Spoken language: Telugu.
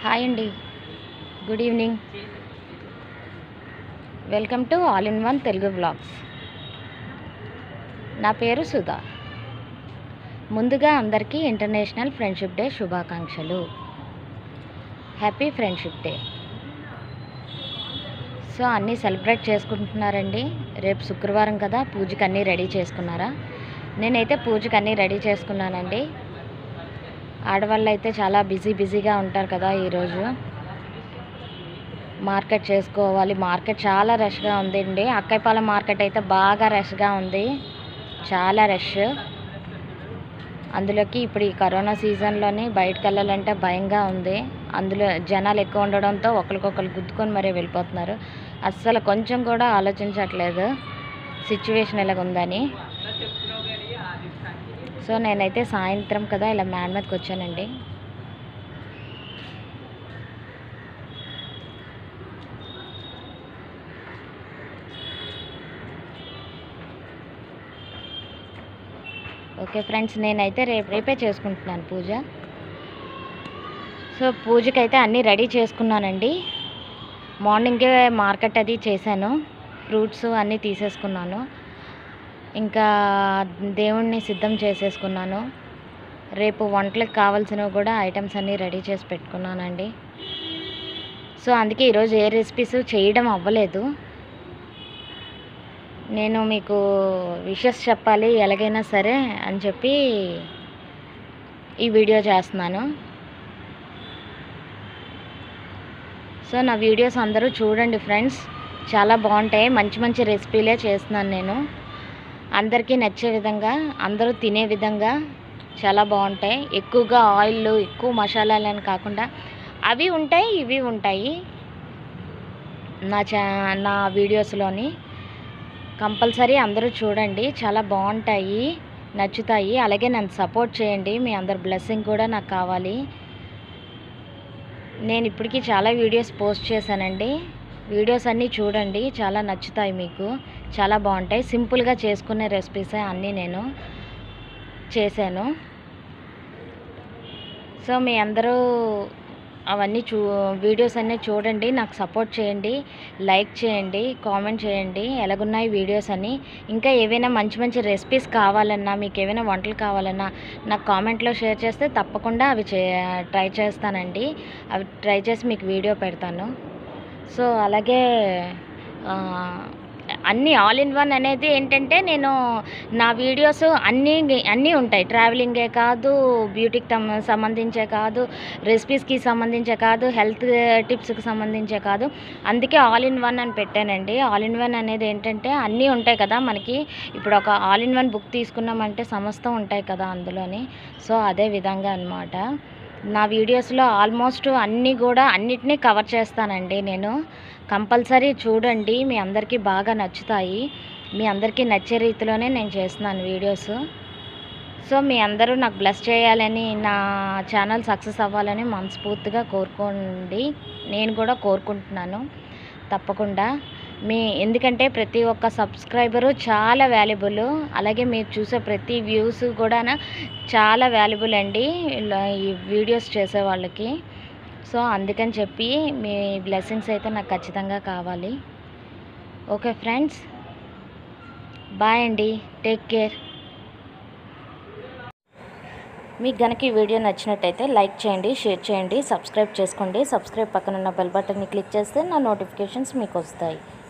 హాయ్ అండి good evening welcome to all in one Telugu blogs నా పేరు సుధా ముందుగా అందరికీ ఇంటర్నేషనల్ ఫ్రెండ్షిప్ డే శుభాకాంక్షలు హ్యాపీ ఫ్రెండ్షిప్ డే సో అన్నీ సెలబ్రేట్ చేసుకుంటున్నారండి రేపు శుక్రవారం కదా పూజకి అన్నీ రెడీ చేసుకున్నారా నేనైతే పూజకి అన్నీ రెడీ చేసుకున్నానండి ఆడవాళ్ళు అయితే చాలా బిజీ బిజీగా ఉంటారు కదా ఈరోజు మార్కెట్ చేసుకోవాలి మార్కెట్ చాలా రష్గా ఉందండి అక్కైపాలెం మార్కెట్ అయితే బాగా రష్గా ఉంది చాలా రష్ అందులోకి ఇప్పుడు ఈ కరోనా సీజన్లోని బయటకు వెళ్ళాలంటే భయంగా ఉంది అందులో జనాలు ఎక్కువ ఉండడంతో ఒకరికొకరు గుద్దుకొని మరీ వెళ్ళిపోతున్నారు అస్సలు కొంచెం కూడా ఆలోచించట్లేదు సిచ్యువేషన్ ఇలాగ ఉందని సో నేనైతే సాయంత్రం కదా ఇలా మ్యాన్ మీదకి వచ్చానండి ఓకే ఫ్రెండ్స్ నేనైతే రేపు రేపే చేసుకుంటున్నాను పూజ సో పూజకైతే అన్నీ రెడీ చేసుకున్నానండి మార్నింగే మార్కెట్ అది చేశాను ఫ్రూట్స్ అన్నీ తీసేసుకున్నాను ఇంకా దేవుణ్ణి సిద్ధం చేసేసుకున్నాను రేపు వంటలకు కావాల్సినవి కూడా ఐటమ్స్ అన్నీ రెడీ చేసి పెట్టుకున్నానండి సో అందుకే ఈరోజు ఏ రెసిపీస్ చేయడం అవ్వలేదు నేను మీకు విషెస్ చెప్పాలి ఎలాగైనా సరే అని చెప్పి ఈ వీడియో చేస్తున్నాను సో నా వీడియోస్ అందరూ చూడండి ఫ్రెండ్స్ చాలా బాగుంటాయి మంచి మంచి రెసిపీలే చేస్తున్నాను నేను అందరికీ నచ్చే విధంగా అందరూ తినే విధంగా చాలా బాగుంటాయి ఎక్కువగా ఆయిల్ ఎక్కువ మసాలాలు అని కాకుండా అవి ఉంటాయి ఇవి ఉంటాయి నా చా నా వీడియోస్లోని కంపల్సరీ అందరూ చూడండి చాలా బాగుంటాయి నచ్చుతాయి అలాగే నన్ను సపోర్ట్ చేయండి మీ అందరి బ్లెస్సింగ్ కూడా నాకు కావాలి నేను ఇప్పటికీ చాలా వీడియోస్ పోస్ట్ చేశానండి వీడియోస్ అన్నీ చూడండి చాలా నచ్చుతాయి మీకు చాలా బాగుంటాయి సింపుల్గా చేసుకునే రెసిపీసే అన్నీ నేను చేశాను సో మీ అందరూ అవన్నీ చూ వీడియోస్ అన్నీ చూడండి నాకు సపోర్ట్ చేయండి లైక్ చేయండి కామెంట్ చేయండి ఎలాగున్నాయి వీడియోస్ అని ఇంకా ఏవైనా మంచి మంచి రెసిపీస్ కావాలన్నా మీకు ఏవైనా వంటలు కావాలన్నా నాకు కామెంట్లో షేర్ చేస్తే తప్పకుండా అవి చే ట్రై చేస్తానండి అవి ట్రై చేసి మీకు వీడియో పెడతాను సో అలాగే ఆ, అన్నీ ఆల్ ఇన్ వన్ అనేది ఏంటంటే నేను నా వీడియోస్ అన్నీ అన్నీ ఉంటాయి ట్రావెలింగే కాదు బ్యూటీకి తమ సంబంధించే కాదు రెసిపీస్కి సంబంధించే కాదు హెల్త్ టిప్స్కి సంబంధించే కాదు అందుకే ఆల్ ఇన్ వన్ అని పెట్టానండి ఆల్ ఇన్ వన్ అనేది ఏంటంటే అన్నీ ఉంటాయి కదా మనకి ఇప్పుడు ఒక ఆల్ ఇన్ వన్ బుక్ తీసుకున్నామంటే సమస్తం ఉంటాయి కదా అందులోని సో అదే విధంగా అన్నమాట నా వీడియోస్లో ఆల్మోస్ట్ అన్నీ కూడా అన్నిటినీ కవర్ చేస్తానండి నేను కంపల్సరీ చూడండి మీ అందరికీ బాగా నచ్చుతాయి మీ అందరికీ నచ్చే రీతిలోనే నేను చేస్తున్నాను వీడియోస్ సో మీ అందరూ నాకు బ్లెస్ చేయాలని నా ఛానల్ సక్సెస్ అవ్వాలని మనస్ఫూర్తిగా కోరుకోండి నేను కూడా కోరుకుంటున్నాను తప్పకుండా మీ ఎందుకంటే ప్రతి ఒక్క సబ్స్క్రైబరు చాలా వాల్యుబుల్ అలాగే మీరు చూసే ప్రతి వ్యూస్ కూడా చాలా వాల్యుబుల్ అండి ఇలా ఈ వీడియోస్ చేసే వాళ్ళకి సో అందుకని చెప్పి మీ బ్లెస్సింగ్స్ అయితే నాకు ఖచ్చితంగా కావాలి ఓకే ఫ్రెండ్స్ బాయ్ అండి టేక్ కేర్ మీకు గనక ఈ వీడియో నచ్చినట్టయితే లైక్ చేయండి షేర్ చేయండి సబ్స్క్రైబ్ చేసుకోండి సబ్స్క్రైబ్ పక్కన ఉన్న బెల్ బటన్ని క్లిక్ చేస్తే నా నోటిఫికేషన్స్ మీకు వస్తాయి